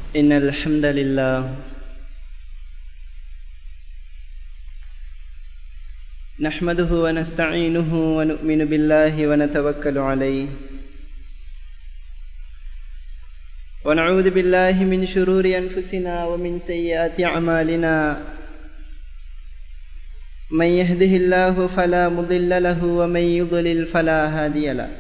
إن الحمد لله نحمده ونستعينه ونؤمن بالله ونتوكل عليه ونعوذ بالله من شرور أنفسنا ومن سيئات أعمالنا من يهده الله فلا مضل له ومن يضلل فلا هادي له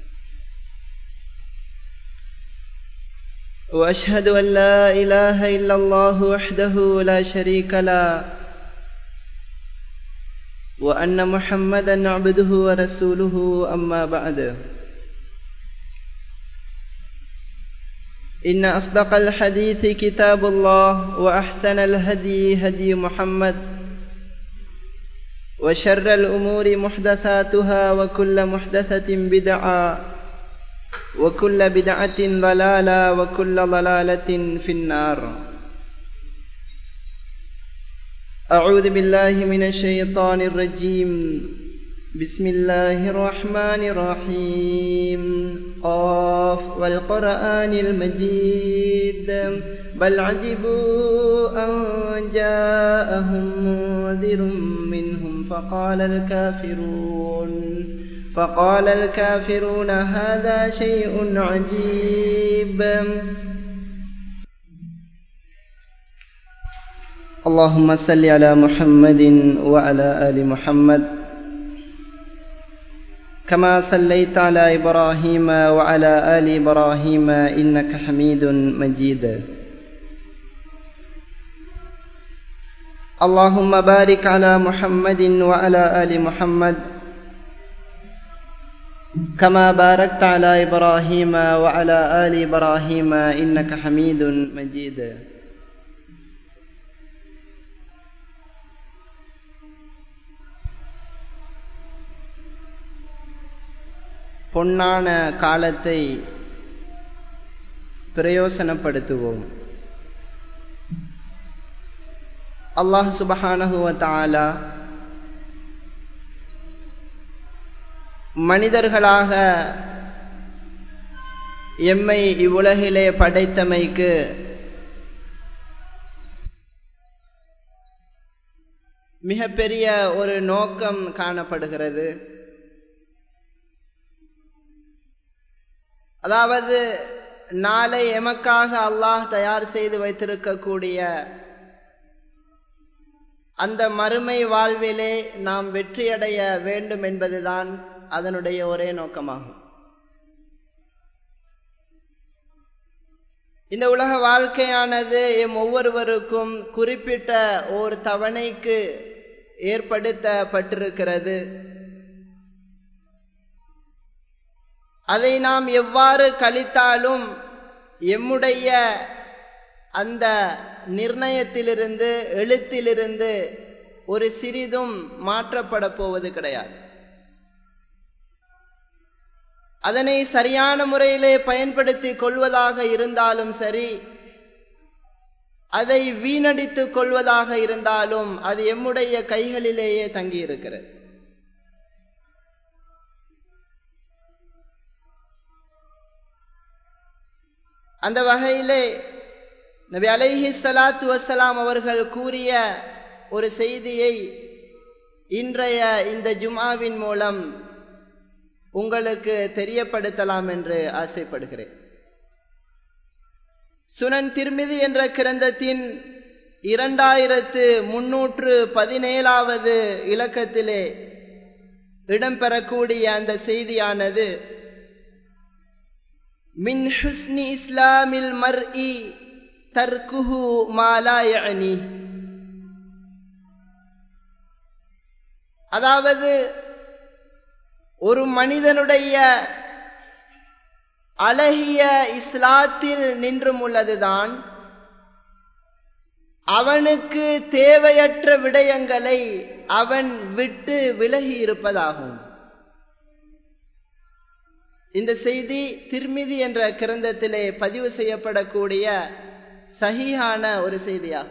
واشهد ان لا اله الا الله وحده لا شريك له وان محمدا عبده ورسوله اما بعد ان اصدق الحديث كتاب الله واحسن الهدي هدي محمد وشر الامور محدثاتها وكل محدثه بدعه وكل بدعة ضلالة وكل ضلالة في النار أعوذ بالله من الشيطان الرجيم بسم الله الرحمن الرحيم قاف والقرآن المجيد بل عجبوا أن جاءهم منذر منهم فقال الكافرون فقال الكافرون هذا شيء عجيب اللهم صل على محمد وعلى ال محمد كما صليت على ابراهيم وعلى ال ابراهيم انك حميد مجيد اللهم بارك على محمد وعلى ال محمد كما باركت على ابراهيم وعلى ال ابراهيم انك حميد مجيد பொன்னான காலத்தை பிரயோசனப்படுத்துவோம் அல்லாஹ் சுபஹானஹுவ தாலா மனிதர்களாக எம்மை இவ்வுலகிலே படைத்தமைக்கு மிகப்பெரிய ஒரு நோக்கம் காணப்படுகிறது அதாவது நாளை எமக்காக அல்லாஹ் தயார் செய்து வைத்திருக்கக்கூடிய அந்த மறுமை வாழ்விலே நாம் வெற்றியடைய வேண்டும் என்பதுதான் அதனுடைய ஒரே நோக்கமாகும் இந்த உலக வாழ்க்கையானது எம் ஒவ்வொருவருக்கும் குறிப்பிட்ட ஒரு தவணைக்கு ஏற்படுத்தப்பட்டிருக்கிறது அதை நாம் எவ்வாறு கழித்தாலும் எம்முடைய அந்த நிர்ணயத்திலிருந்து எழுத்திலிருந்து ஒரு சிறிதும் மாற்றப்பட போவது கிடையாது அதனை சரியான முறையிலே பயன்படுத்தி கொள்வதாக இருந்தாலும் சரி அதை வீணடித்துக் கொள்வதாக இருந்தாலும் அது எம்முடைய கைகளிலேயே தங்கியிருக்கிறது அந்த வகையிலே நபி அலைஹி சலாத்து வசலாம் அவர்கள் கூறிய ஒரு செய்தியை இன்றைய இந்த ஜுமாவின் மூலம் உங்களுக்கு தெரியப்படுத்தலாம் என்று ஆசைப்படுகிறேன் சுனன் திருமிதி என்ற கிரந்தத்தின் இரண்டாயிரத்து முன்னூற்று பதினேழாவது இலக்கத்திலே இடம்பெறக்கூடிய அந்த செய்தியானது மின் ஹுஸ்னி இஸ்லாமில் மர்இ தர்குஹு மாலாயணி அதாவது ஒரு மனிதனுடைய அழகிய இஸ்லாத்தில் நின்றும் உள்ளதுதான் அவனுக்கு தேவையற்ற விடயங்களை அவன் விட்டு விலகி இருப்பதாகும் இந்த செய்தி திருமிதி என்ற கிரந்தத்திலே பதிவு செய்யப்படக்கூடிய சகியான ஒரு செய்தியாகும்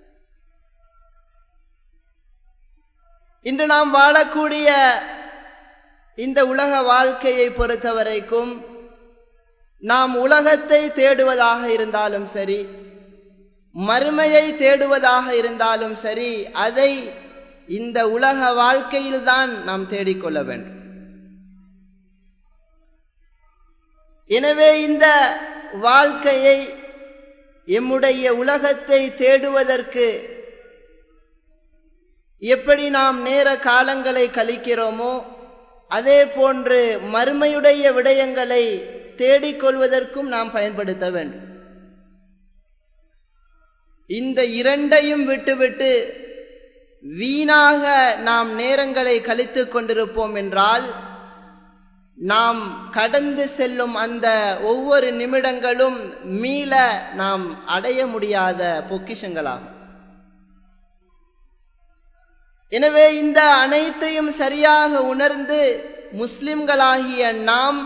இன்று நாம் வாழக்கூடிய இந்த உலக வாழ்க்கையை பொறுத்தவரைக்கும் நாம் உலகத்தை தேடுவதாக இருந்தாலும் சரி மறுமையை தேடுவதாக இருந்தாலும் சரி அதை இந்த உலக வாழ்க்கையில்தான் நாம் தேடிக்கொள்ள வேண்டும் எனவே இந்த வாழ்க்கையை எம்முடைய உலகத்தை தேடுவதற்கு எப்படி நாம் நேர காலங்களை கழிக்கிறோமோ அதே போன்று மறுமையுடைய விடயங்களை தேடிக்கொள்வதற்கும் நாம் பயன்படுத்த வேண்டும் இந்த இரண்டையும் விட்டுவிட்டு வீணாக நாம் நேரங்களை கழித்துக் கொண்டிருப்போம் என்றால் நாம் கடந்து செல்லும் அந்த ஒவ்வொரு நிமிடங்களும் மீள நாம் அடைய முடியாத பொக்கிஷங்களாகும் எனவே இந்த அனைத்தையும் சரியாக உணர்ந்து முஸ்லிம்களாகிய நாம்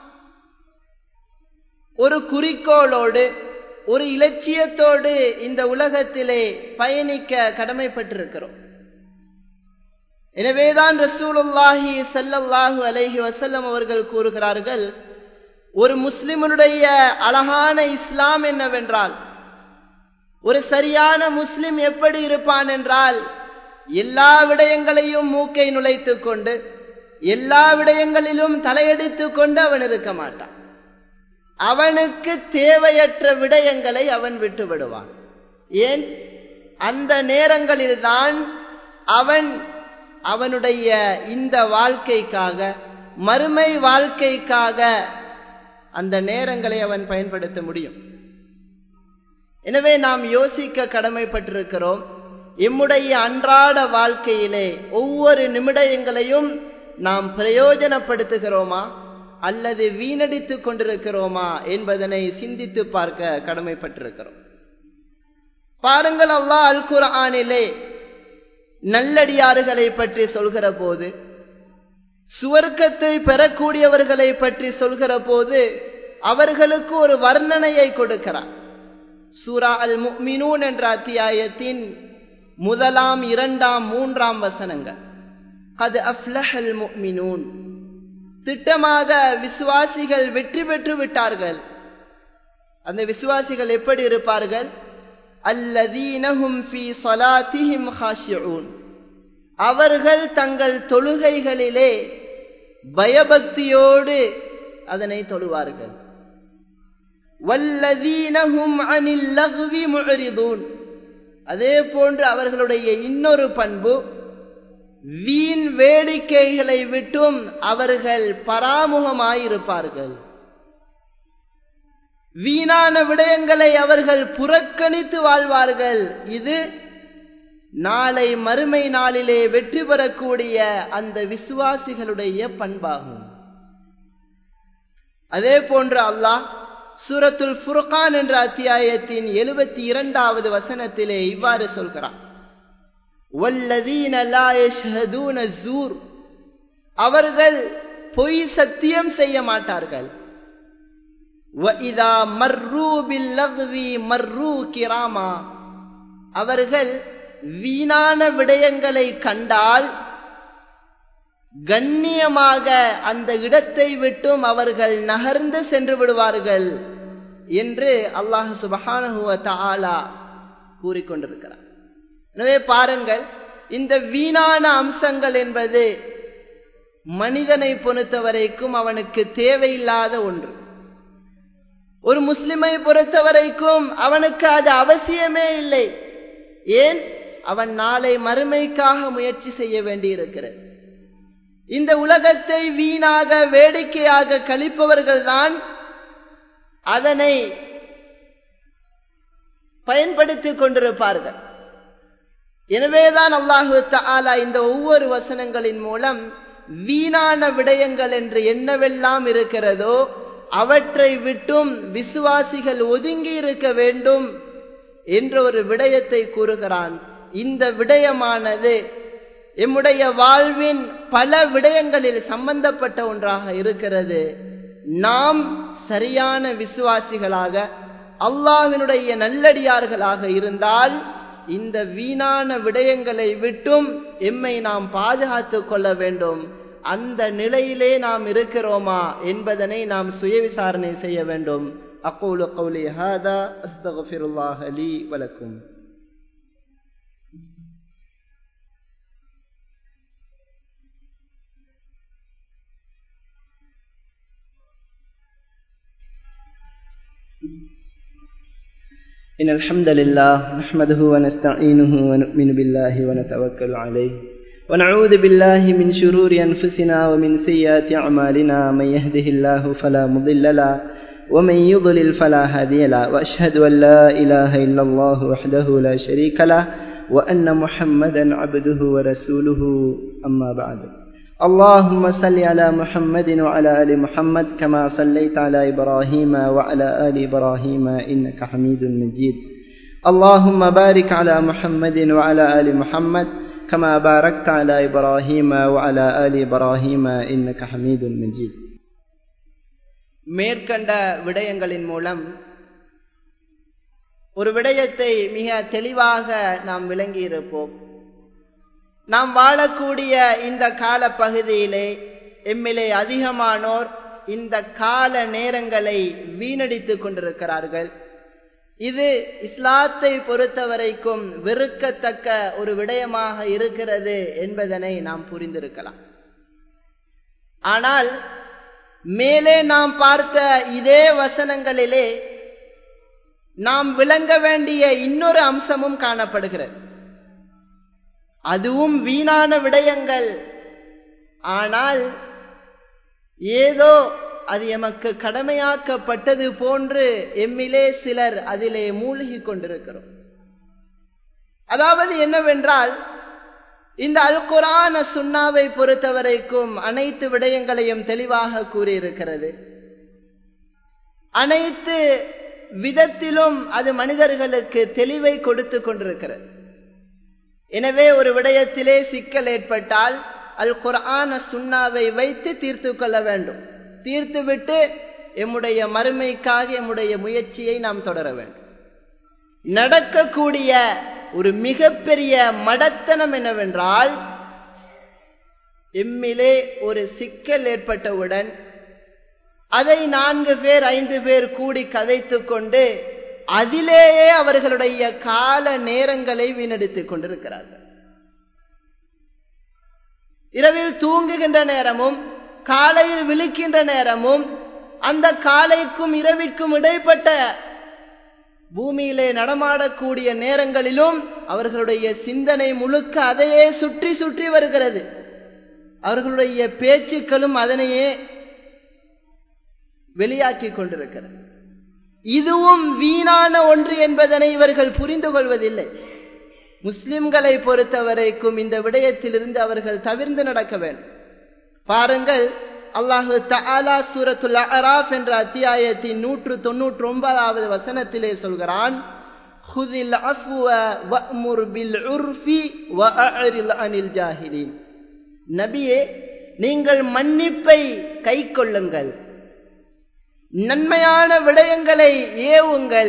ஒரு குறிக்கோளோடு ஒரு இலட்சியத்தோடு இந்த உலகத்திலே பயணிக்க கடமைப்பட்டிருக்கிறோம் எனவேதான் ரசூலுல்லாஹி சல்லல்லாஹு அலைஹி வசல்லம் அவர்கள் கூறுகிறார்கள் ஒரு முஸ்லிமனுடைய அழகான இஸ்லாம் என்னவென்றால் ஒரு சரியான முஸ்லிம் எப்படி இருப்பான் என்றால் எல்லா விடயங்களையும் மூக்கை நுழைத்துக் கொண்டு எல்லா விடயங்களிலும் தலையெடுத்துக் கொண்டு அவன் இருக்க மாட்டான் அவனுக்கு தேவையற்ற விடயங்களை அவன் விட்டு விடுவான் ஏன் அந்த நேரங்களில்தான் அவன் அவனுடைய இந்த வாழ்க்கைக்காக மறுமை வாழ்க்கைக்காக அந்த நேரங்களை அவன் பயன்படுத்த முடியும் எனவே நாம் யோசிக்க கடமைப்பட்டிருக்கிறோம் எம்முடைய அன்றாட வாழ்க்கையிலே ஒவ்வொரு நிமிடங்களையும் நாம் பிரயோஜனப்படுத்துகிறோமா அல்லது வீணடித்துக் கொண்டிருக்கிறோமா என்பதனை சிந்தித்து பார்க்க கடமைப்பட்டிருக்கிறோம் பாருங்கள் அல்லாஹ் அல் குர்ஆனிலே நல்லடியார்களை பற்றி சொல்கிற போது சுவர்க்கத்தை பெறக்கூடியவர்களை பற்றி சொல்கிற போது அவர்களுக்கு ஒரு வர்ணனையை கொடுக்கிறார் சூரா அல் முக்மினூன் என்ற அத்தியாயத்தின் முதலாம் இரண்டாம் மூன்றாம் வசனங்கள் அது அஃப்லஹல் முக்மினூன் திட்டமாக விசுவாசிகள் வெற்றி பெற்று விட்டார்கள் அந்த விசுவாசிகள் எப்படி இருப்பார்கள் அல்லதீனஹும் ஃபி ஸலாத்திஹிம் ஹாஷிஊன் அவர்கள் தங்கள் தொழுகைகளிலே பயபக்தியோடு அதனை தொழுவார்கள் வல்லதீனஹும் அனில் லக்வி முஅரிதூன் அதே போன்று அவர்களுடைய இன்னொரு பண்பு வீண் வேடிக்கைகளை விட்டும் அவர்கள் பராமுகமாயிருப்பார்கள் வீணான விடயங்களை அவர்கள் புறக்கணித்து வாழ்வார்கள் இது நாளை மறுமை நாளிலே வெற்றி பெறக்கூடிய அந்த விசுவாசிகளுடைய பண்பாகும் அதே போன்று அல்லாஹ் சூரத்துல் ஃபுர்கான் என்ற அத்தியாயத்தின் எழுபத்தி இரண்டாவது வசனத்திலே இவ்வாறு சொல்கிறான் அவர்கள் பொய் சத்தியம் செய்ய மாட்டார்கள் அவர்கள் வீணான விடயங்களை கண்டால் கண்ணியமாக அந்த இடத்தை விட்டும் அவர்கள் நகர்ந்து சென்று விடுவார்கள் என்று அல்லாஹ் சுபஹானுவ தாலா கூறிக்கொண்டிருக்கிறார் எனவே பாருங்கள் இந்த வீணான அம்சங்கள் என்பது மனிதனை பொறுத்த வரைக்கும் அவனுக்கு தேவையில்லாத ஒன்று ஒரு முஸ்லிமை பொறுத்த வரைக்கும் அவனுக்கு அது அவசியமே இல்லை ஏன் அவன் நாளை மறுமைக்காக முயற்சி செய்ய வேண்டியிருக்கிறது இந்த உலகத்தை வீணாக வேடிக்கையாக கழிப்பவர்கள்தான் அதனை பயன்படுத்திக் கொண்டிருப்பார்கள் எனவேதான் அல்லாஹு தாலா இந்த ஒவ்வொரு வசனங்களின் மூலம் வீணான விடயங்கள் என்று என்னவெல்லாம் இருக்கிறதோ அவற்றை விட்டும் விசுவாசிகள் ஒதுங்கி இருக்க வேண்டும் என்ற ஒரு விடயத்தை கூறுகிறான் இந்த விடயமானது எம்முடைய வாழ்வின் பல விடயங்களில் சம்பந்தப்பட்ட ஒன்றாக இருக்கிறது நாம் சரியான விசுவாசிகளாக அல்லாஹினுடைய நல்லடியார்களாக இருந்தால் இந்த வீணான விடயங்களை விட்டும் எம்மை நாம் பாதுகாத்துக் கொள்ள வேண்டும் அந்த நிலையிலே நாம் இருக்கிறோமா என்பதனை நாம் சுய விசாரணை செய்ய வேண்டும் அக்கூலு கௌலி ஹாதா அஸ்தகுல்லாஹ் அலி வலக்கும் إن الحمد لله نحمده ونستعينه ونؤمن بالله ونتوكل عليه ونعوذ بالله من شرور أنفسنا ومن سيئات أعمالنا من يهده الله فلا مضل له ومن يضلل فلا هادي له وأشهد أن لا إله إلا الله وحده لا شريك له وأن محمدا عبده ورسوله أما بعد اللهم صل على محمد وعلى آل محمد كما صليت على إبراهيم وعلى آل إبراهيم إنك حميد مجيد اللهم بارك على محمد وعلى آل محمد كما باركت على إبراهيم وعلى آل إبراهيم إنك حميد مجيد மேற்கண்ட விடயங்களின் மூலம் ஒரு விடயத்தை மிக தெளிவாக நாம் விளங்கியிருப்போம் நாம் வாழக்கூடிய இந்த கால பகுதியிலே எம்மிலே அதிகமானோர் இந்த கால நேரங்களை வீணடித்துக் கொண்டிருக்கிறார்கள் இது இஸ்லாத்தை பொறுத்தவரைக்கும் வெறுக்கத்தக்க ஒரு விடயமாக இருக்கிறது என்பதனை நாம் புரிந்திருக்கலாம் ஆனால் மேலே நாம் பார்த்த இதே வசனங்களிலே நாம் விளங்க வேண்டிய இன்னொரு அம்சமும் காணப்படுகிறது அதுவும் வீணான விடயங்கள் ஆனால் ஏதோ அது எமக்கு கடமையாக்கப்பட்டது போன்று எம்மிலே சிலர் அதிலே மூழ்கி கொண்டிருக்கிறோம் அதாவது என்னவென்றால் இந்த அல் குரான சுண்ணாவை பொறுத்தவரைக்கும் அனைத்து விடயங்களையும் தெளிவாக கூறியிருக்கிறது அனைத்து விதத்திலும் அது மனிதர்களுக்கு தெளிவை கொடுத்து கொண்டிருக்கிறது எனவே ஒரு விடயத்திலே சிக்கல் ஏற்பட்டால் அல் குரான சுண்ணாவை வைத்து தீர்த்து கொள்ள வேண்டும் தீர்த்துவிட்டு எம்முடைய மறுமைக்காக எம்முடைய முயற்சியை நாம் தொடர வேண்டும் நடக்கக்கூடிய ஒரு மிகப்பெரிய மடத்தனம் என்னவென்றால் எம்மிலே ஒரு சிக்கல் ஏற்பட்டவுடன் அதை நான்கு பேர் ஐந்து பேர் கூடி கதைத்து கொண்டு அதிலேயே அவர்களுடைய கால நேரங்களை வீணடித்துக் கொண்டிருக்கிறார்கள் இரவில் தூங்குகின்ற நேரமும் காலையில் விழிக்கின்ற நேரமும் அந்த காலைக்கும் இரவிற்கும் இடைப்பட்ட பூமியிலே நடமாடக்கூடிய நேரங்களிலும் அவர்களுடைய சிந்தனை முழுக்க அதையே சுற்றி சுற்றி வருகிறது அவர்களுடைய பேச்சுக்களும் அதனையே வெளியாக்கி கொண்டிருக்கிறது இதுவும் வீணான ஒன்று என்பதனை இவர்கள் புரிந்து கொள்வதில்லை முஸ்லிம்களை பொறுத்தவரைக்கும் இந்த விடயத்திலிருந்து அவர்கள் தவிர்ந்து நடக்க வேண்டும் பாருங்கள் அல்லாஹு தஆலா சூரத்துல் அராஃப் என்ற அத்தியாயத்தின் நூற்று தொன்னூற்றி ஒன்பதாவது வசனத்திலே சொல்கிறான் ஹுதில் அஃப்வ வஅ்முர் பில் உர்ஃபி வஅரில் அனில் ஜாஹிலீன் நபியே நீங்கள் மன்னிப்பை கை கொள்ளுங்கள் நன்மையான விடயங்களை ஏவுங்கள்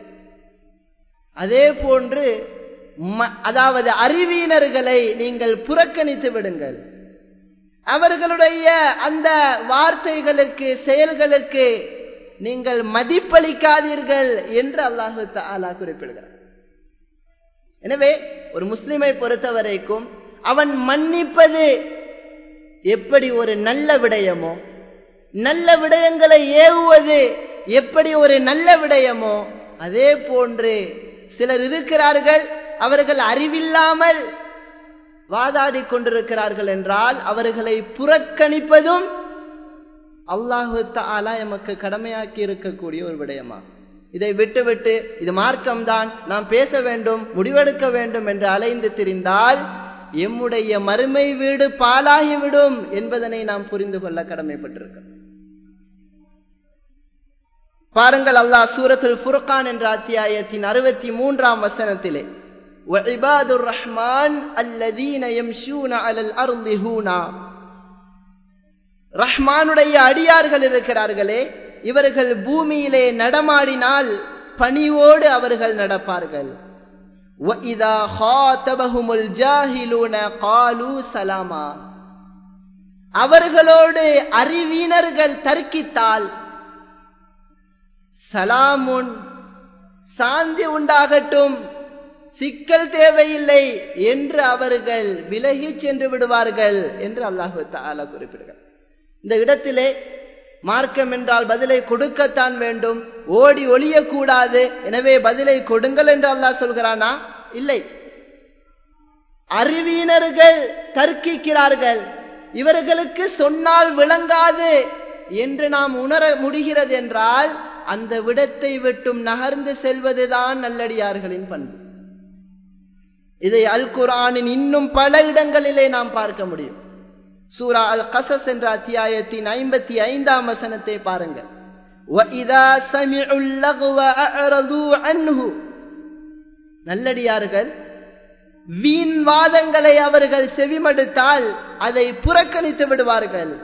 அதே போன்று அதாவது அறிவியினர்களை நீங்கள் புறக்கணித்து விடுங்கள் அவர்களுடைய அந்த வார்த்தைகளுக்கு செயல்களுக்கு நீங்கள் மதிப்பளிக்காதீர்கள் என்று அல்லாஹு தாலா குறிப்பிடுகிறார் எனவே ஒரு முஸ்லிமை பொறுத்தவரைக்கும் அவன் மன்னிப்பது எப்படி ஒரு நல்ல விடயமோ நல்ல விடயங்களை ஏவுவது எப்படி ஒரு நல்ல விடயமோ அதே போன்று சிலர் இருக்கிறார்கள் அவர்கள் அறிவில்லாமல் வாதாடி கொண்டிருக்கிறார்கள் என்றால் அவர்களை புறக்கணிப்பதும் அல்லாஹு தாலா எமக்கு கடமையாக்கி இருக்கக்கூடிய ஒரு விடயமா இதை விட்டுவிட்டு இது மார்க்கம்தான் நாம் பேச வேண்டும் முடிவெடுக்க வேண்டும் என்று அலைந்து திரிந்தால் எம்முடைய மறுமை வீடு பாலாகிவிடும் என்பதனை நாம் புரிந்து கொள்ள கடமைப்பட்டிருக்கிறோம் பாருங்கள் அல்லாஹ் சூரத்துல் ஃபுர்கான் என்ற அத்தியாயத்தின் அறுபத்தி மூன்றாம் வசனத்திலே وعباد الرحمن الذين يمشون على الأرض هونا ரஹ்மானுடைய அடியார்கள் இருக்கிறார்களே இவர்கள் பூமியிலே நடமாடினால் பணிவோடு அவர்கள் நடப்பார்கள் அவர்களோடு அறிவீனர்கள் தர்க்கித்தால் சலாமுன் சாந்தி உண்டாகட்டும் சிக்கல் தேவையில்லை என்று அவர்கள் விலகி சென்று விடுவார்கள் என்று அல்லாஹு தாலா குறிப்பிடுகிறார் இந்த இடத்திலே மார்க்கம் என்றால் பதிலை கொடுக்கத்தான் வேண்டும் ஓடி ஒளியக்கூடாது எனவே பதிலை கொடுங்கள் என்று அல்லாஹ் சொல்கிறானா இல்லை அறிவியினர்கள் தர்க்கிக்கிறார்கள் இவர்களுக்கு சொன்னால் விளங்காது என்று நாம் உணர முடிகிறது என்றால் அந்த விடத்தை விட்டும் நகர்ந்து செல்வதுதான் நல்லடியார்களின் பண்பு இதை அல் குரானின் இன்னும் பல இடங்களிலே நாம் பார்க்க முடியும் சூரா அல் கசஸ் என்ற அத்தியாயத்தின் ஐம்பத்தி ஐந்தாம் வசனத்தை பாருங்கள் நல்லடியார்கள் வீண் வாதங்களை அவர்கள் செவிமடுத்தால் அதை புறக்கணித்து விடுவார்கள்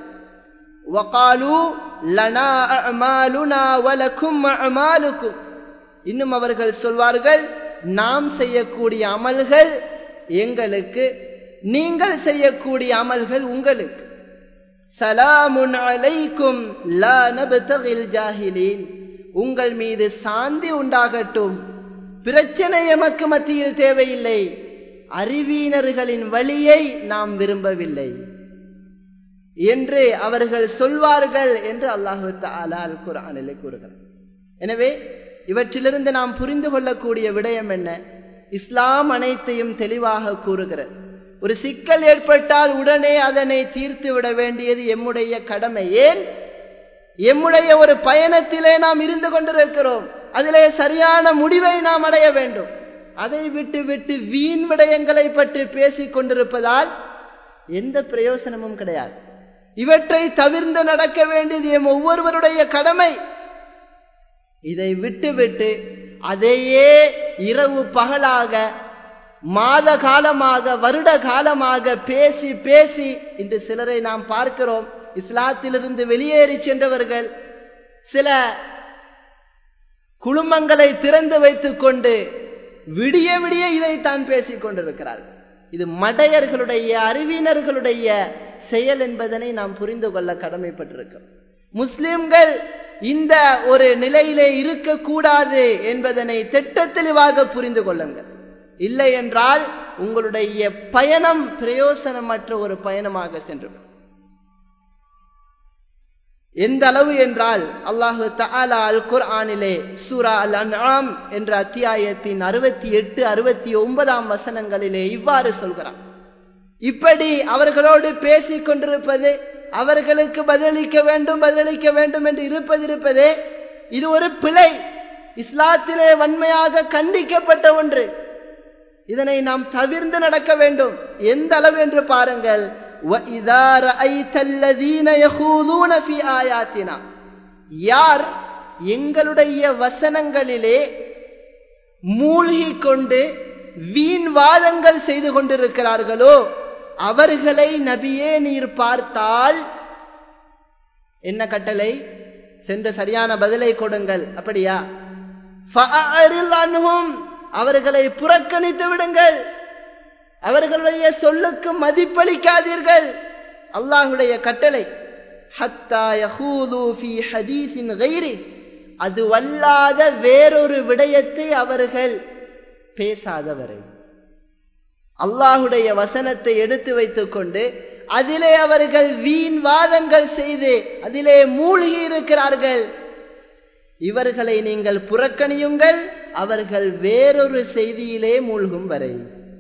இன்னும் அவர்கள் சொல்வார்கள் நாம் செய்யக்கூடிய அமல்கள் எங்களுக்கு நீங்கள் செய்யக்கூடிய அமல்கள் உங்களுக்கு சலாமுன் அலைக்கும் லா நபதகில் ஜாஹிலீன் உங்கள் மீது சாந்தி உண்டாகட்டும் பிரச்சனை எமக்கு மத்தியில் தேவையில்லை அறிவீனர்களின் வழியை நாம் விரும்பவில்லை என்று அவர்கள் சொல்வார்கள் என்று அல்லாஹு தாலா அல் குரானிலே கூறுகிறார் எனவே இவற்றிலிருந்து நாம் புரிந்து கொள்ளக்கூடிய விடயம் என்ன இஸ்லாம் அனைத்தையும் தெளிவாக கூறுகிறது ஒரு சிக்கல் ஏற்பட்டால் உடனே அதனை தீர்த்து விட வேண்டியது எம்முடைய கடமை ஏன் எம்முடைய ஒரு பயணத்திலே நாம் இருந்து கொண்டிருக்கிறோம் அதிலே சரியான முடிவை நாம் அடைய வேண்டும் அதை விட்டு விட்டு வீண் விடயங்களை பற்றி பேசிக் கொண்டிருப்பதால் எந்த பிரயோசனமும் கிடையாது இவற்றை தவிர்ந்து நடக்க வேண்டியது எம் ஒவ்வொருவருடைய கடமை இதை விட்டுவிட்டு அதையே இரவு பகலாக மாத காலமாக வருட காலமாக பேசி பேசி இன்று சிலரை நாம் பார்க்கிறோம் இஸ்லாத்திலிருந்து வெளியேறி சென்றவர்கள் சில குழுமங்களை திறந்து வைத்துக் கொண்டு விடிய விடிய இதைத்தான் பேசிக் கொண்டிருக்கிறார்கள் இது மடையர்களுடைய அறிவினர்களுடைய செயல் என்பதனை நாம் புரிந்து கொள்ள கடமைப்பட்டிருக்கிறோம் முஸ்லிம்கள் இந்த ஒரு நிலையிலே இருக்கக்கூடாது என்பதனை திட்ட தெளிவாக புரிந்து கொள்ளுங்கள் இல்லை என்றால் உங்களுடைய பயணம் பிரயோசனமற்ற ஒரு பயணமாக சென்று எந்த அளவு என்றால் அல்லாஹு தஆலா அல் குர்ஆனிலே சூரா அல் அன்ஆம் என்ற அத்தியாயத்தின் அறுபத்தி எட்டு அறுபத்தி ஒன்பதாம் வசனங்களிலே இவ்வாறு சொல்கிறான் இப்படி அவர்களோடு பேசிக் கொண்டிருப்பது அவர்களுக்கு பதிலளிக்க வேண்டும் பதிலளிக்க வேண்டும் என்று இருப்பது இருப்பதே இது ஒரு பிழை இஸ்லாத்திலே வன்மையாக கண்டிக்கப்பட்ட ஒன்று இதனை நாம் தவிர்ந்து நடக்க வேண்டும் எந்த அளவு என்று பாருங்கள் யார் எங்களுடைய வசனங்களிலே மூழ்கி கொண்டு வீண் வாதங்கள் செய்து கொண்டிருக்கிறார்களோ அவர்களை நபியே நீர் பார்த்தால் என்ன கட்டளை சென்று சரியான பதிலை கொடுங்கள் அப்படியா அவர்களை புறக்கணித்து விடுங்கள் அவர்களுடைய சொல்லுக்கு மதிப்பளிக்காதீர்கள் அல்லாஹுடைய கட்டளை அது வல்லாத வேறொரு விடயத்தை அவர்கள் பேசாதவரை அல்லாஹுடைய வசனத்தை எடுத்து வைத்துக் கொண்டு அதிலே அவர்கள் வீண் வாதங்கள் செய்து அதிலே மூழ்கி இருக்கிறார்கள் இவர்களை நீங்கள் புறக்கணியுங்கள் அவர்கள் வேறொரு செய்தியிலே மூழ்கும் வரை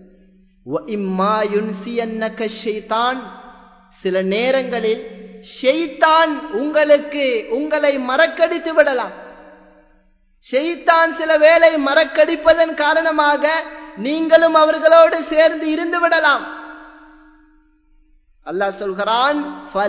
சில நேரங்களில் ஷெய்தான் உங்களுக்கு உங்களை மறக்கடித்து விடலாம் ஷெய்தான் சில வேளை மறக்கடிப்பதன் காரணமாக நீங்களும் அவர்களோடு சேர்ந்து இருந்து விடலாம் அல்லாஹ் சொல்கிறான்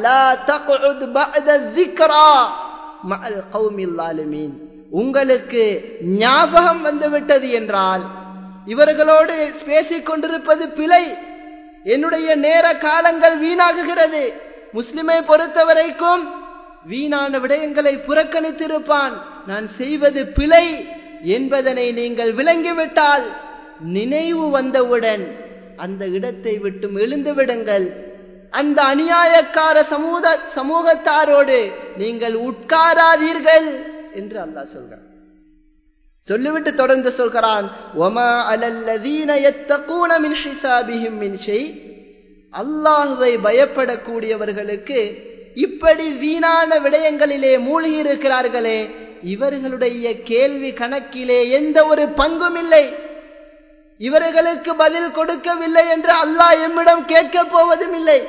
உங்களுக்கு ஞாபகம் வந்துவிட்டது என்றால் இவர்களோடு பேசிக் கொண்டிருப்பது பிழை என்னுடைய நேர காலங்கள் வீணாகுகிறது முஸ்லிமை பொறுத்தவரைக்கும் வீணான விடயங்களை புறக்கணித்திருப்பான் நான் செய்வது பிழை என்பதனை நீங்கள் விளங்கிவிட்டால் நினைவு வந்தவுடன் அந்த இடத்தை விட்டும் எழுந்து விடுங்கள் அந்த அநியாயக்கார சமூக சமூகத்தாரோடு நீங்கள் உட்காராதீர்கள் என்று அல்லாஹ் சொல்கிறான் சொல்லிவிட்டு தொடர்ந்து சொல்கிறான் ஒமா அலல்லதீன யத்தகூன மின் ஹிசாபிஹிம் மின் ஷை அல்லாஹுவை பயப்படக்கூடியவர்களுக்கு இப்படி வீணான விடயங்களிலே மூழ்கி இருக்கிறார்களே இவர்களுடைய கேள்வி கணக்கிலே எந்த ஒரு பங்கும் இல்லை இவர்களுக்கு பதில் கொடுக்கவில்லை என்று அல்லாஹ் எம்மிடம் கேட்கப் போவதும் இல்லை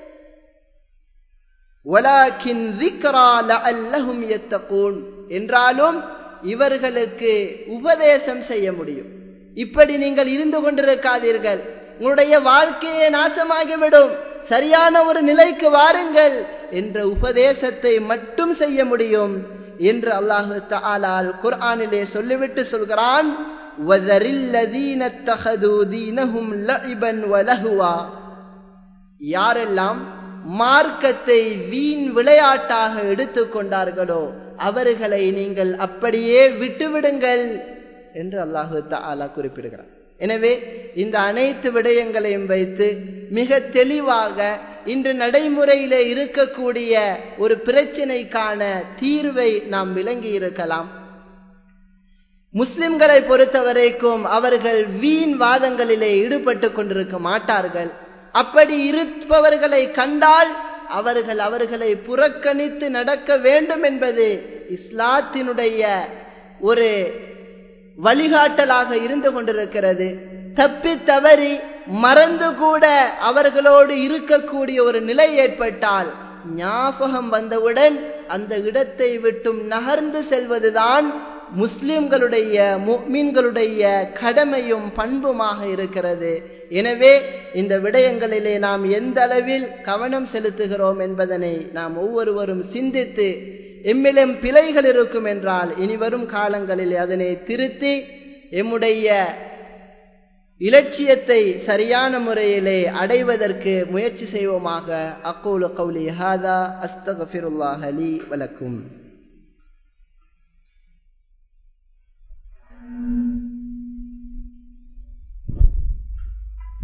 என்றாலும் இவர்களுக்கு உபதேசம் செய்ய முடியும் இப்படி நீங்கள் இருந்து கொண்டிருக்காதீர்கள் உங்களுடைய வாழ்க்கையே நாசமாகிவிடும் சரியான ஒரு நிலைக்கு வாருங்கள் என்ற உபதேசத்தை மட்டும் செய்ய முடியும் என்று அல்லாஹு தாலால் குர்ஆனிலே சொல்லிவிட்டு சொல்கிறான் யாரெல்லாம் மார்க்கத்தை வீண் விளையாட்டாக எடுத்துக்கொண்டார்களோ அவர்களை நீங்கள் அப்படியே விட்டுவிடுங்கள் என்று அல்லாஹு தாலா குறிப்பிடுகிறார் எனவே இந்த அனைத்து விடயங்களையும் வைத்து மிக தெளிவாக இன்று நடைமுறையிலே இருக்கக்கூடிய ஒரு பிரச்சினைக்கான தீர்வை நாம் விளங்கி இருக்கலாம் முஸ்லிம்களை பொறுத்தவரைக்கும் அவர்கள் வீண் வாதங்களிலே ஈடுபட்டு கொண்டிருக்க மாட்டார்கள் அப்படி இருப்பவர்களை கண்டால் அவர்கள் அவர்களை புறக்கணித்து நடக்க வேண்டும் என்பது இஸ்லாத்தினுடைய ஒரு வழிகாட்டலாக இருந்து கொண்டிருக்கிறது தப்பி தவறி மறந்து கூட அவர்களோடு இருக்கக்கூடிய ஒரு நிலை ஏற்பட்டால் ஞாபகம் வந்தவுடன் அந்த இடத்தை விட்டும் நகர்ந்து செல்வதுதான் முஸ்லிம்களுடைய முக்மீன்களுடைய கடமையும் பண்புமாக இருக்கிறது எனவே இந்த விடயங்களிலே நாம் எந்த அளவில் கவனம் செலுத்துகிறோம் என்பதனை நாம் ஒவ்வொருவரும் சிந்தித்து எம்மிலும் பிழைகள் இருக்கும் என்றால் இனி வரும் காலங்களில் அதனை திருத்தி எம்முடைய இலட்சியத்தை சரியான முறையிலே அடைவதற்கு முயற்சி செய்வோமாக அக்கூலு கௌலி ஹாதா அஸ்தகஃபிருல்லாஹ் அலி வலக்கும்